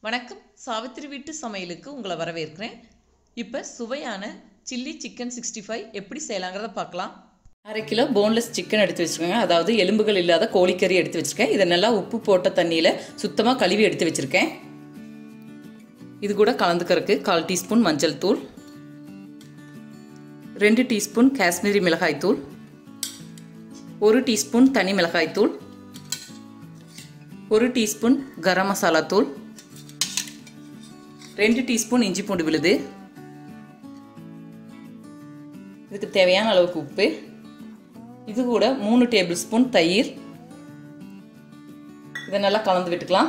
வணக்கம் சாவித்திரி வீட்டு சமையலுக்கு உங்களை வரவேற்கிறேன் இப்போ சுவையான சில்லி சிக்கன் சிக்ஸ்டி ஃபைவ் எப்படி செய்யலாங்கிறத பார்க்கலாம் அரை கிலோ போன்லெஸ் சிக்கன் எடுத்து வச்சுருக்கேங்க அதாவது எலும்புகள் இல்லாத கோழிக்கறி எடுத்து வச்சுருக்கேன் இதை நல்லா உப்பு போட்ட தண்ணியில் சுத்தமாக கழுவி எடுத்து வச்சுருக்கேன் இது கூட கலந்துக்கிறதுக்கு கால் டீஸ்பூன் மஞ்சள் தூள் ரெண்டு டீஸ்பூன் காஷ்மீரி மிளகாய் தூள் ஒரு டீஸ்பூன் தனி மிளகாய் தூள் ஒரு டீஸ்பூன் கரம் மசாலா தூள் ரெண்டு டீஸ்பூன் இஞ்சி பூண்டு விழுது இதுக்கு தேவையான அளவுக்கு உப்பு இது கூட மூணு டேபிள் ஸ்பூன் தயிர் இதை நல்லா கலந்து விட்டுக்கலாம்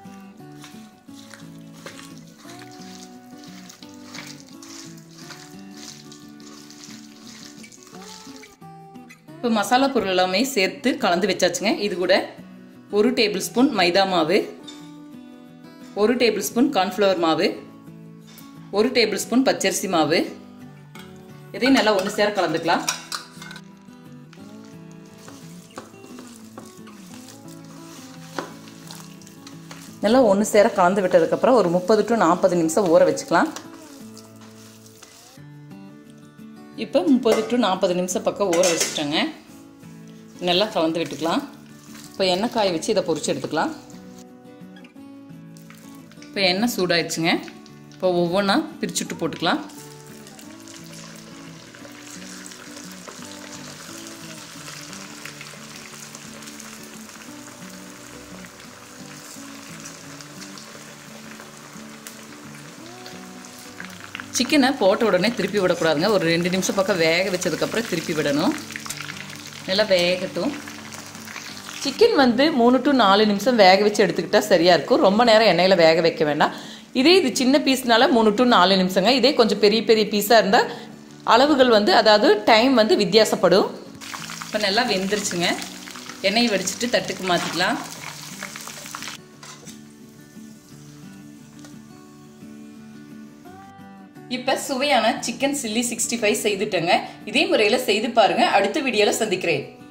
இப்போ மசாலா பொருள் எல்லாமே சேர்த்து கலந்து வச்சாச்சுங்க இது கூட ஒரு டேபிள் ஸ்பூன் மைதா மாவு ஒரு டேபிள் ஸ்பூன் கார்ன்ஃப்ளவர் மாவு ஒரு டேபிள் ஸ்பூன் பச்சரிசி மாவு இதையும் நல்லா ஒன்று சேர கலந்துக்கலாம் நல்லா ஒன்று சேர கலந்து விட்டதுக்கப்புறம் ஒரு முப்பது டு நாற்பது நிமிஷம் ஊற வச்சுக்கலாம் இப்போ முப்பது டு நாற்பது நிமிஷம் பக்கம் ஊற வச்சுட்டோங்க நல்லா கலந்து விட்டுக்கலாம் இப்போ எண்ணெய் காய வச்சு இதை பொரிச்சு எடுத்துக்கலாம் இப்போ எண்ணெய் சூடாயிடுச்சுங்க இப்போ ஒவ்வொன்றா பிரிச்சுட்டு போட்டுக்கலாம் சிக்கனை போட்ட உடனே திருப்பி விடக்கூடாதுங்க ஒரு ரெண்டு நிமிஷம் பக்கம் வேக வச்சதுக்கப்புறம் திருப்பி விடணும் நல்லா வேகட்டும் சிக்கன் வந்து மூணு டு நாலு நிமிஷம் வேக வச்சு எடுத்துக்கிட்டால் சரியாக இருக்கும் ரொம்ப நேரம் எண்ணெயில் வேக வைக்க வேண்டாம் இதே இது சின்ன பீஸ்னால மூணு டு நாலு நிமிஷங்க இதே கொஞ்சம் பெரிய பெரிய பீஸாக இருந்தால் அளவுகள் வந்து அதாவது டைம் வந்து வித்தியாசப்படும் இப்போ நல்லா வெந்துருச்சுங்க எண்ணெயை வடிச்சிட்டு தட்டுக்கு மாற்றிக்கலாம் இப்போ சுவையான சிக்கன் சில்லி சிக்ஸ்டி ஃபைவ் செய்துட்டேங்க இதே முறையில் செய்து பாருங்க அடுத்த வீடியோவில் சந்திக்கிறேன்